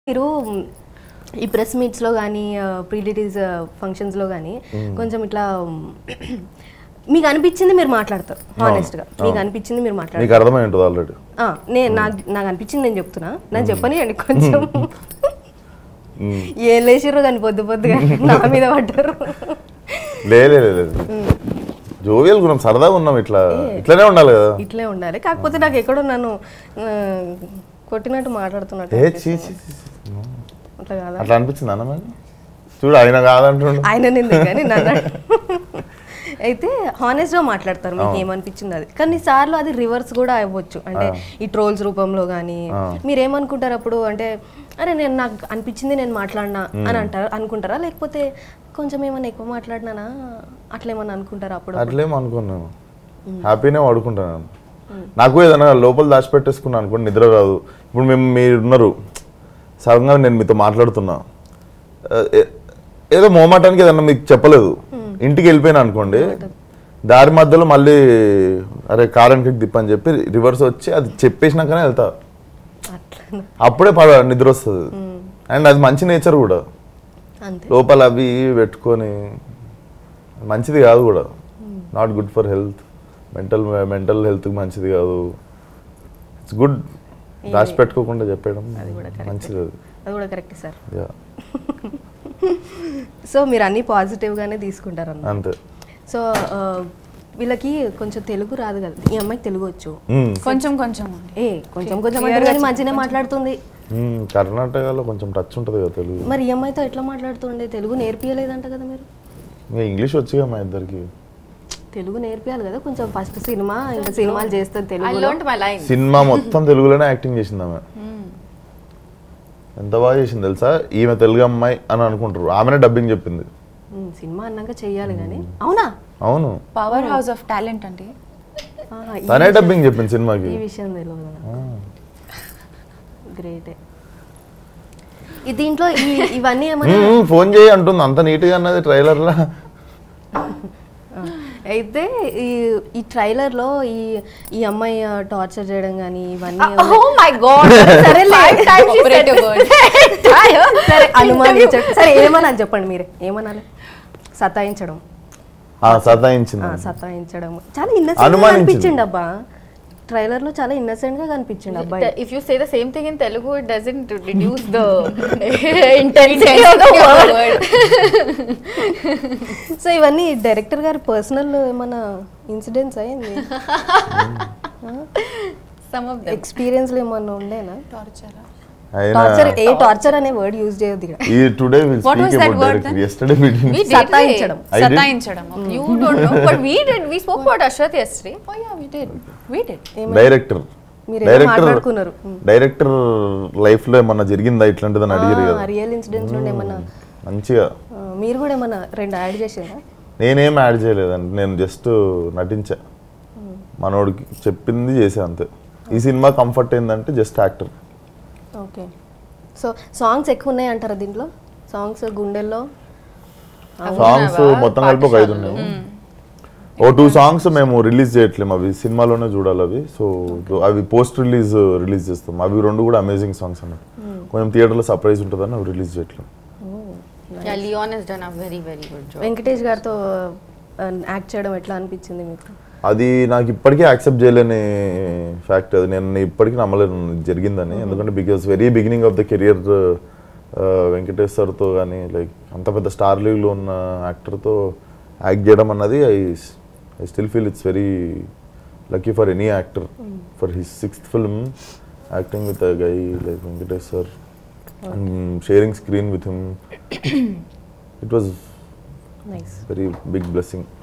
మీరు ఈ ప్రెస్ మీట్స్లో కానీ ప్రీ రిలీజ్ ఫంక్షన్స్లో కానీ కొంచెం ఇట్లా మీకు అనిపించింది మీరు మాట్లాడతారు హానెస్ట్గా మీకు అనిపించింది మీరు మాట్లాడతారు నీకు అర్థమై ఉంటుంది ఆల్రెడీ ఆ, నేను నాకు నాకు అనిపించింది నేను చెప్తున్నా నాకు చెప్పనియండి కొంచెం ఏం లేచిర్రు కానీ పొద్దు పొద్దుగా నా మీద పడ్డారు లే లే, లే, లేదు జోవియల్ గుణం సరదాగా ఉన్నాం ఇట్లా ఇట్లనే ఉండాలి కదా ఇట్లే ఉండాలి కాకపోతే నాకు ఎక్కడో నన్ను ఆ, కొట్టినట్టు మాట్లాడుతున్నట్టు ఏ చీ అనిపిస్తుంది. చీ, చీ. అట్లా కాదా అట్లా అనిపించింది అన్న మరి చూడు ఆయన కాదంటుండు ఆయన నింది కానీ నన్ను అయితే హానెస్ట్ గా మాట్లాడతారు మీకు ఏమనిపించింది అది కానీ సార్లు అది రివర్స్ కూడా అవ్వచ్చు అంటే ఈ ట్రోల్స్ రూపంలో కానీ మీరు ఏమనుకుంటారు అప్పుడు అంటే అరే నేను నాకు అనిపించింది నేను మాట్లాడినా అని అంటారు అనుకుంటారా లేకపోతే కొంచెం ఏమైనా ఎక్కువ మాట్లాడినానా అట్లా ఏమన్నా అనుకుంటారా అప్పుడు అట్లేం అనుకున్నాను హ్యాపీనే వాడుకుంటాను నాకు ఏదైనా లోపల దాచిపెట్టేసుకున్నాను అనుకోండి నిద్ర రాదు ఇప్పుడు మేము మీరు ఉన్నారు సడన్గా నేను మీతో మాట్లాడుతున్నా ఆ, ఏ- ఏదో మోమాటానికి ఏదన్నా మీకు చెప్పలేదు ఇంటికి వెళ్ళిపోయినా అనుకోండి దారి మధ్యలో మళ్ళీ అరే కారానికి తిప్పని చెప్పి రివర్స్ వచ్చి అది చెప్పేసినాకనే వెళ్తా అట్లా అప్పుడే పడ నిద్ర వస్తుంది అండ్ అది మంచి నేచర్ కూడా అంతే లోపల అవి ఇవి పెట్టుకొని మంచిది కాదు కూడా not good for health mental mental health మంచిది కాదు ఇట్స్ గుడ్ దాచి పెట్టుకోకుండా చెప్పేయడం మంచిది అది అది కూడా కరెక్ట్ సార్ యా సో మీరు అన్ని పాజిటివ్ గానే తీసుకుంటారు అన్న అంతే సో ఆ, వీళ్ళకి కొంచెం తెలుగు రాదు కదా ఈ అమ్మాయికి తెలుగు వచ్చు మ్మ్. కొంచెం కొంచెం ఏ కొంచెం కొంచెం అంటే కానీ మంచిగానే మాట్లాడుతుంది మ్మ్. కర్ణాటకలో కొంచెం టచ్ ఉంటుంది కదా తెలుగు మరి ఈ అమ్మాయితో ఎట్లా మాట్లాడుతుండే తెలుగు నేర్పియలేదంట కదా మీరు ఇంకా ఇంగ్లీష్ వచ్చిగా మా ఇద్దరికి తెలుగు నేర్పియాలి కదా కొంచెం ఫస్ట్ సినిమా ఇంకా సినిమాలు చేస్తుంది I Telugu learn my line cinema మొత్తం తెలుగులోనే యాక్టింగ్ చేసింది ఆమె ఎంత బాగా చేసింది తెలుసా ఈమె తెలుగు అమ్మాయి అని అనుకుంటారు ఆమెనే డబ్బింగ్ చెప్పింది సినిమా అన్నాక చెయ్యాలి కానీ అవునా అవును పవర్ హౌస్ ఆఫ్ టాలెంట్ అండి ఆహా, ఈ తనే డబ్బింగ్ చెప్పింది సినిమాకి ఈ విషయం తెలియదు గ్రేటే ఈ దీంట్లో ఈ ఇవన్నీ ఏమన్నా మ్మ్, ఫోన్ చేయి అంటుంది అంత నీట్గా అన్నది ట్రైలర్లో అయితే ఈ ఈ ట్రైలర్ లో ఈ ఈ అమ్మాయి టార్చర్ చేయడం కానీ ఇవన్నీ ఓ మై గాడ్ సరేలే. ఆపరేటివ్ వర్డ్ సరే అనుమానించండి సరే ఏమన్నా చెప్పండి మీరే ఏమనాలి సతాయించడం ఆ, సతాయించింది ఆ, సతాయించడం చాలా ఇన్నసెంట్ అనుమానించింది. కనిపించింది అబ్బా ట్రైలర్ లో చాలా ఇన్నసెంట్ గా కనిపించింది అబ్బాయి if you say the same thing in Telugu it doesn't reduce the intensity of the word so ఇవన్నీ డైరెక్టర్ గారి పర్సనల్ ఏమైనా ఇన్సిడెంట్స్ అయింది సమ్ ఆఫ్ దెమ్ ఎక్స్పీరియన్స్ ఏమన్నా ఉండేనా టార్చర్ అయినా టార్చర్ ఏ టార్చర్ అనే వర్డ్ యూజ్ చేయొద్దు ఇక్కడ ఈ today will What was speak that about word director then? Yesterday meeting We సతాయించడం. I did. సతాయించడం you don't know but we did we spoke about Ashwath yesterday oh yeah we did we did director మీరు ఏదో director మాట్లాడుకున్నారు director life లో ఏమన్నా జరిగిందా ఇట్లాంటిదని అడిగారు కదా రియల్ ఇన్సిడెంట్స్ నుండి ఏమన్నా మంచిగా ఆ, మీరు కూడా ఏమన్నా రెండు యాడ్ చేసిందా నేనేం యాడ్ చేయలేదండి నేను జస్ట్ నటించా మనోడికి చెప్పింది చేసా అంతే ఈ సినిమా కంఫర్ట్ ఏంటంటే just actor okay so songs ఎక్కువ ఉన్నాయి అంటారా దీంట్లో సాంగ్స్ గుండెల్లో సాంగ్స్ మొత్తం కలిపి ఒక ఐదు ఉన్నాయి ఓ టూ సాంగ్స్ మేము రిలీజ్ చేయట్లేము అవి సినిమాలోనే చూడాలి అవి సో అవి పోస్ట్ రిలీజ్ రిలీజ్ చేస్తాం అవి రెండు కూడా అమేజింగ్ సాంగ్స్ అన్నమాట కొంచెం థియేటర్లో సర్ప్రైజ్ ఉంటుందని అవి రిలీజ్ చేయట్లేము yeah leon has done a very very good job Venkatesh గారితో యాక్ట్ చేయడం ఎట్లా అనిపించింది మీకు అది నాకు ఇప్పటికీ యాక్సెప్ట్ చేయలేని ఫ్యాక్ట్ అది నేను ఇప్పటికీ నమ్మలేను ఇది జరిగిందని ఎందుకంటే because very beginning of the career Venkatesh సార్తో కానీ లైక్ అంత పెద్ద స్టార్ లీగ్లో ఉన్న యాక్టర్తో యాక్ట్ చేయడం అన్నది I I still feel it's very lucky for any actor for his sixth film acting with guy like Venkatesh sir sharing screen with him it was nice very big blessing